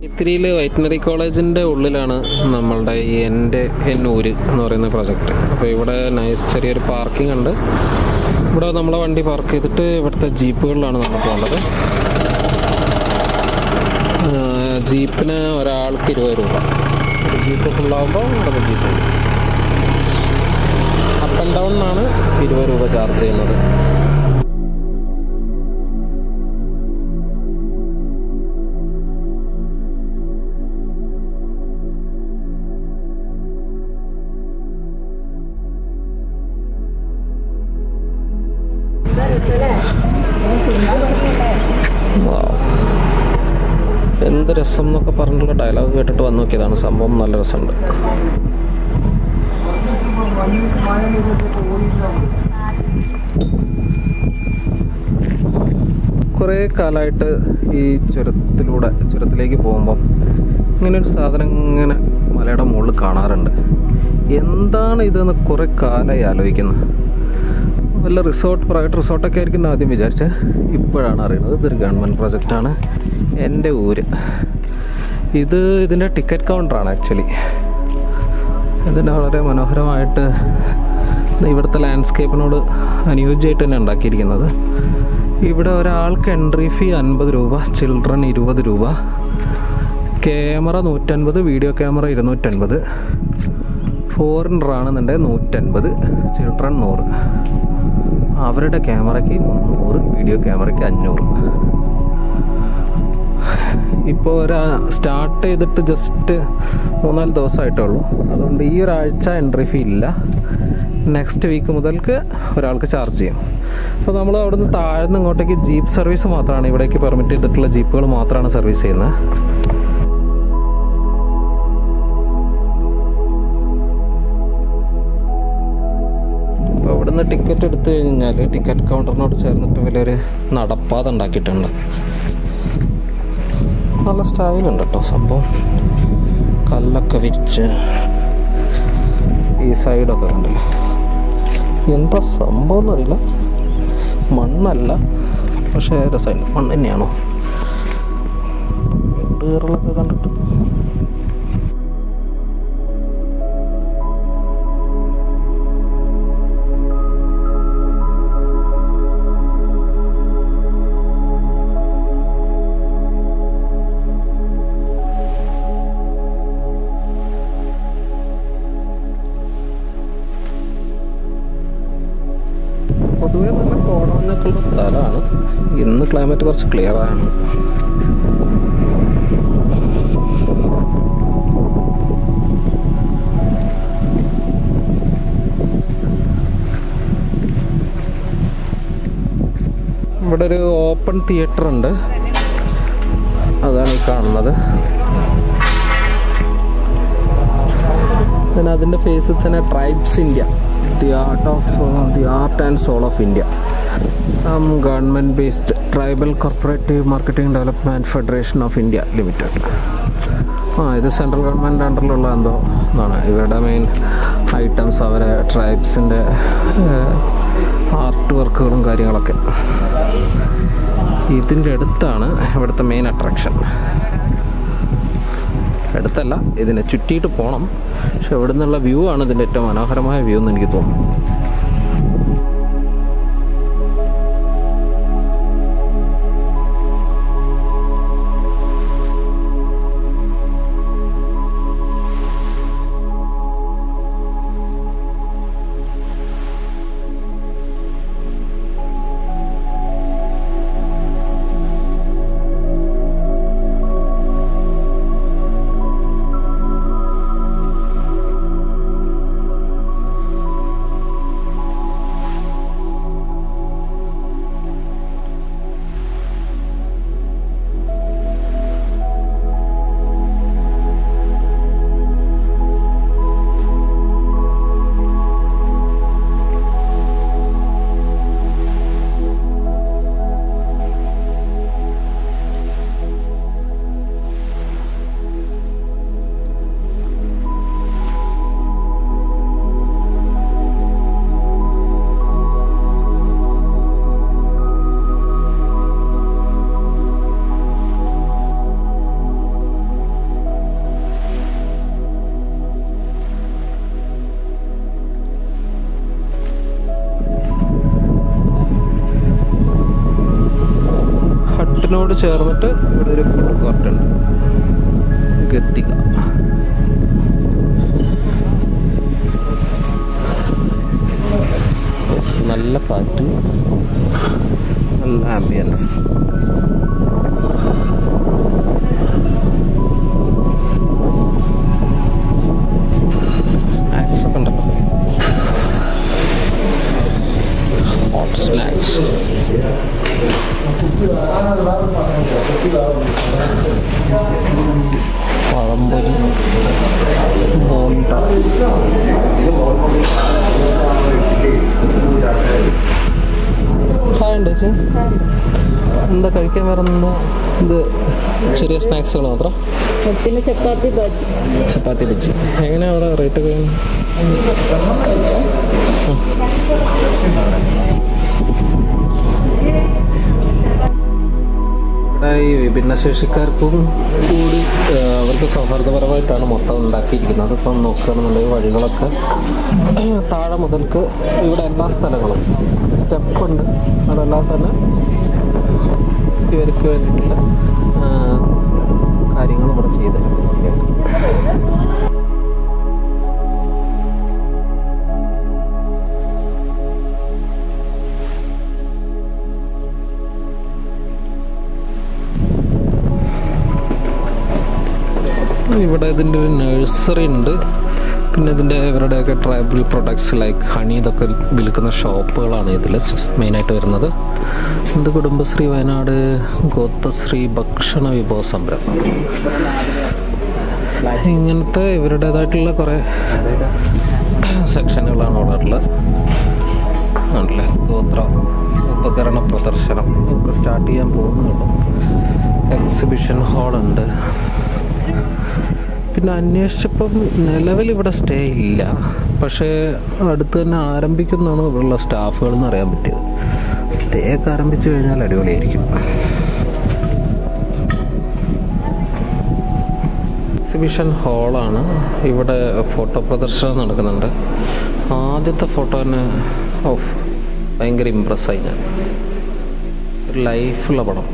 ഇത്തിരിയിൽ വൈറ്റിനറി കോളേജിൻ്റെ ഉള്ളിലാണ് നമ്മളുടെ ഈ എൻ്റെ എന്നൂര് എന്ന് പറയുന്ന പ്രൊജക്റ്റ് അപ്പോൾ ഇവിടെ നൈസ് ചെറിയൊരു പാർക്കിംഗ് ഉണ്ട് ഇവിടെ നമ്മളെ വണ്ടി പാർക്ക് ചെയ്തിട്ട് ഇവിടുത്തെ ജീപ്പുകളിലാണ് നമ്മൾ പോകേണ്ടത് ആ, ജീപ്പിന് ഒരാൾക്ക് ഇരുപത് രൂപ ഒരു ജീപ്പ് ഫുള്ളാകുമ്പോൾ ഇവിടെ ജീപ്പ് അപ്പ് ആൻഡ് ഡൗണിനാണ് ഇരുപത് രൂപ ചാർജ് ചെയ്യുന്നത് Wow. എന്ത് രസം എന്നൊക്കെ പറഞ്ഞിട്ടുള്ള ഡയലോഗ് കേട്ടിട്ട് വന്നു നോക്കിയതാണ് സംഭവം നല്ല രസമുണ്ട് കുറേ കാലമായിട്ട് ഈ ചുരത്തിലൂടെ ചുരത്തിലേക്ക് പോകുമ്പം ഇങ്ങനെ ഒരു സാധനം ഇങ്ങനെ മലയുടെ മുകളിൽ കാണാറുണ്ട് എന്താണ് ഇതെന്ന് കുറേ കാലമായി ആലോചിക്കുന്നത് വല്ല റിസോർട്ട് പ്രൈവറ്റ് റിസോർട്ടൊക്കെ ആയിരിക്കും എന്ന് ആദ്യം വിചാരിച്ചത് ഇപ്പോഴാണ് അറിയുന്നത് ഇതൊരു ഗവൺമെൻറ് പ്രൊജക്റ്റാണ് എൻ്റെ ഊര് ഇത് ഇതിൻ്റെ ടിക്കറ്റ് കൗണ്ടറാണ് ആക്ച്വലി ഇതിൻ്റെ വളരെ മനോഹരമായിട്ട് ഇവിടുത്തെ ലാൻഡ്സ്കേപ്പിനോട് അനുയോജ്യമായിട്ട് തന്നെ ഉണ്ടാക്കിയിരിക്കുന്നത് ഇവിടെ ഒരാൾക്ക് എൻട്രി ഫീ അൻപത് രൂപ ചിൽഡ്രൻ ഇരുപത് രൂപ ക്യാമറ നൂറ്റൻപത് വീഡിയോ ക്യാമറ ഇരുന്നൂറ്റൻപത് ഫോറിനർ ആണെന്നുണ്ടെങ്കിൽ നൂറ്റൻപത് ചിൽഡ്രൻ നൂറ് അവരുടെ ക്യാമറയ്ക്ക് മുന്നൂറ് വീഡിയോ ക്യാമറയ്ക്ക് അഞ്ഞൂറ് ഇപ്പോൾ ഒരു സ്റ്റാർട്ട് ചെയ്തിട്ട് ജസ്റ്റ് മൂന്നാല് ദിവസമായിട്ടേ ഉള്ളൂ അതുകൊണ്ട് ഈ ഒരാഴ്ച എൻട്രി ഫീ ഇല്ല നെക്സ്റ്റ് വീക്ക് മുതൽക്ക് ഒരാൾക്ക് ചാർജ് ചെയ്യും അപ്പോൾ നമ്മൾ അവിടുന്ന് താഴ്ന്ന് ഇങ്ങോട്ടേക്ക് ജീപ്പ് സർവീസ് മാത്രമാണ് ഇവിടേക്ക് പെർമിറ്റ് ചെയ്തിട്ടുള്ള ജീപ്പുകൾ മാത്രമാണ് സർവീസ് ചെയ്യുന്നത് അപ്പോൾ ഇവിടുന്ന് ടിക്കറ്റ് എടുത്തു കഴിഞ്ഞാൽ ടിക്കറ്റ് കൗണ്ടറിനോട് ചേർന്നിട്ട് വലിയൊരു നടപ്പാത ഉണ്ടാക്കിയിട്ടുണ്ട് നല്ല സ്റ്റൈലുണ്ട് കേട്ടോ സംഭവം കല്ലൊക്കെ വിരിച്ച് ഈ സൈഡൊക്കെ കണ്ടില്ലേ എന്താ സംഭവം എന്നറിയില്ല മണ്ണല്ല പക്ഷേ രസമുണ്ട് മണ്ണ് തന്നെയാണോ കയറലൊക്കെ കണ്ടിട്ട് പൊതുവെ നല്ല കോടമഞ്ഞൊക്കെ ഉള്ള സ്ഥലമാണ് ഇന്ന് ക്ലൈമറ്റ് കുറച്ച് ക്ലിയർ ആണ് ഇവിടെ ഒരു ഓപ്പൺ തിയേറ്റർ ഉണ്ട് അതാണ് ഈ കാണുന്നത് പിന്നെ അതിൻ്റെ ഫേസിൽ തന്നെ Tribes India the art of the art and soul of India some government based tribal cooperative marketing development federation of India limited ആ ഇത് സെൻട്രൽ ഗവൺമെൻറ് അണ്ടറിലുള്ള എന്തോ എന്നാണ് ഇവരുടെ മെയിൻ ഐറ്റംസ് അവരെ ട്രൈബ്സിൻ്റെ ആർട്ട് വർക്കുകളും കാര്യങ്ങളൊക്കെ ഇതിൻ്റെ അടുത്താണ് ഇവിടുത്തെ മെയിൻ അട്രാക്ഷൻ അടുത്തല്ല ഇതിനെ ചുറ്റിയിട്ട് പോകണം പക്ഷെ ഇവിടെ നിന്നുള്ള വ്യൂ ആണ് ഇതിൻ്റെ ഏറ്റവും മനോഹരമായ വ്യൂ എന്ന് എനിക്ക് തോന്നുന്നു റെസ്റ്റോറൻറ്റിനോട് ചേർന്നിട്ട് ഇവിടെ ഒരു ഫുഡ് കോർട്ട് ഉണ്ട് ഗത്തിക നല്ല കാറ്റ് നല്ല ആംബിയൻസ് സ്നാക്സ് ഒക്കെ ഉണ്ടല്ലോ ഹോട്ട് സ്നാക്സ് പഴംപൊരി ബോണ്ട ചായ ഉണ്ട് ചേച്ചി എന്താ കഴിക്കാൻ വേറെ എന്താ ഇത് ചെറിയ സ്നാക്സുകൾ മാത്രം പിന്നെ ചപ്പാത്തി ബജ്ജി ചപ്പാത്തി ബജ്ജി എങ്ങനെയാ അവിടെ റേറ്റ് ഒക്കെ ഇവിടെ ഈ ഭിന്നശേഷിക്കാർക്കും കൂടി ആ, അവർക്ക് സൗഹാർദ്ദപരമായിട്ടാണ് മൊത്തം ഉണ്ടാക്കിയിരിക്കുന്നത് ഇപ്പം നോക്കുകയാണെന്നുണ്ടെങ്കിൽ വഴികളൊക്കെ താഴെ മുതൽക്ക് ഇവിടെ എല്ലാ സ്ഥലങ്ങളും സ്റ്റെപ്പ് ഉണ്ട് അതെല്ലാം തന്നെ ഇവർക്ക് വേണ്ടിയിട്ടുള്ള ആ, കാര്യങ്ങൾ ഇവിടെ ചെയ്തിട്ടുണ്ട് ഇവിടെ ഇതിൻ്റെ ഒരു നഴ്സറി ഉണ്ട് പിന്നെ ഇതിൻ്റെ ഇവരുടെയൊക്കെ ട്രൈബൽ പ്രൊഡക്ട്സ് ലൈക്ക് ഹണി ഇതൊക്കെ വിൽക്കുന്ന ഷോപ്പുകളാണ് ഇതിൽ മെയിനായിട്ട് വരുന്നത് ഇത് കുടുംബശ്രീ വയനാട് ഗോത്രശ്രീ ഭക്ഷണ വിഭവ സംരംഭം ഇങ്ങനത്തെ ഇവരുടേതായിട്ടുള്ള കുറേ സെക്ഷനുകളാണ് അവിടെ ഉള്ളത് ആണല്ലേ ഗോത്ര ഉപകരണ പ്രദർശനം ഒക്കെ സ്റ്റാർട്ട് ചെയ്യാൻ പോകുന്നുള്ളൂ എക്സിബിഷൻ ഹാളുണ്ട് പിന്നെ അന്വേഷിച്ചപ്പം നിലവിൽ ഇവിടെ സ്റ്റേ ഇല്ല പക്ഷേ അടുത്ത് തന്നെ ആരംഭിക്കുന്നതാണ് ഇവിടെയുള്ള സ്റ്റാഫുകൾ എന്ന് അറിയാൻ പറ്റിയത് സ്റ്റേ ഒക്കെ ആരംഭിച്ചു കഴിഞ്ഞാൽ അടിപൊളിയായിരിക്കും എക്സിബിഷൻ ഹാളാണ് ഇവിടെ ഫോട്ടോ പ്രദർശനം നടക്കുന്നുണ്ട് ആദ്യത്തെ ഫോട്ടോ തന്നെ ഓഫ് ഭയങ്കര ഇമ്പ്രസ്സായി ഞാൻ ഒരു ലൈഫുള്ള പടം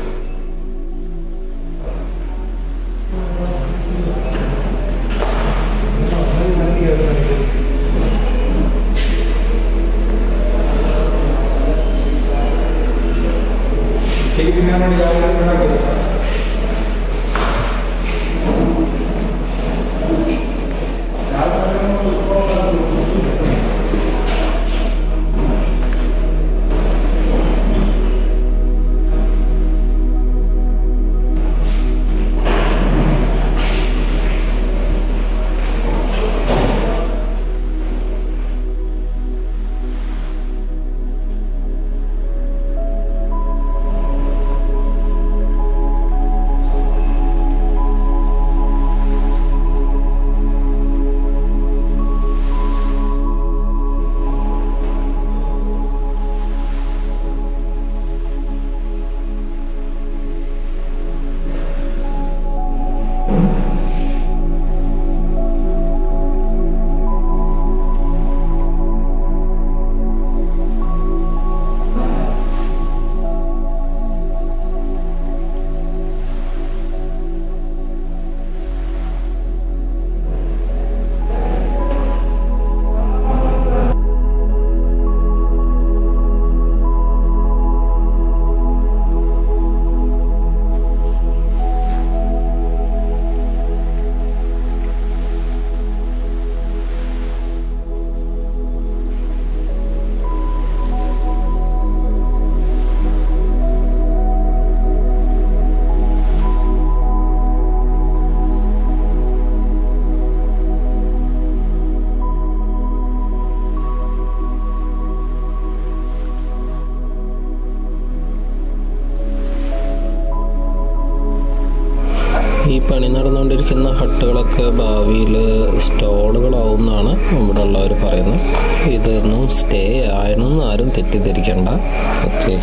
ഈ പണി നടന്നുകൊണ്ടിരിക്കുന്ന ഹട്ടുകളൊക്കെ ഭാവിയിൽ സ്റ്റോളുകളാവുമെന്നാണ് ഇവിടെ ഉള്ളവർ പറയുന്നത് ഇതൊന്നും സ്റ്റേ ആയെന്നൊന്നും ആരും തെറ്റിദ്ധരിക്കണ്ട ഓക്കെ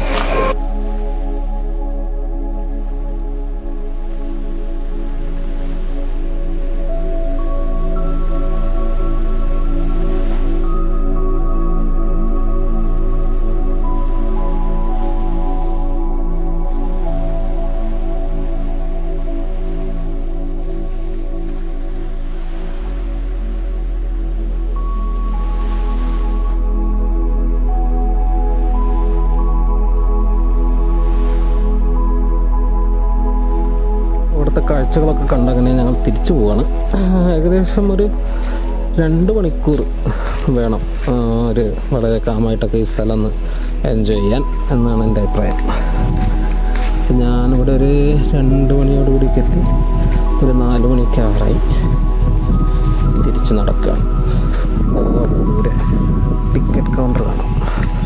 കാഴ്ചകളൊക്കെ കണ്ടങ്ങനെ ഞങ്ങൾ തിരിച്ചു പോവാണ് ഏകദേശം ഒരു രണ്ട് മണിക്കൂർ വേണം ആ, ഒരു വളരെ കാമായിട്ടൊക്കെ ഈ സ്ഥലം ഒന്ന് എൻജോയ് ചെയ്യാൻ എന്നാണ് എൻ്റെ അഭിപ്രായം അപ്പം ഞാനിവിടെ ഒരു രണ്ട് മണിയോടുകൂടിയൊക്കെ എത്തി ഒരു നാല് മണിക്ക് ആറായി തിരിച്ച് നടക്കുകയാണ് ആ, ദൂരെ ടിക്കറ്റ് കൗണ്ടർ കാണാം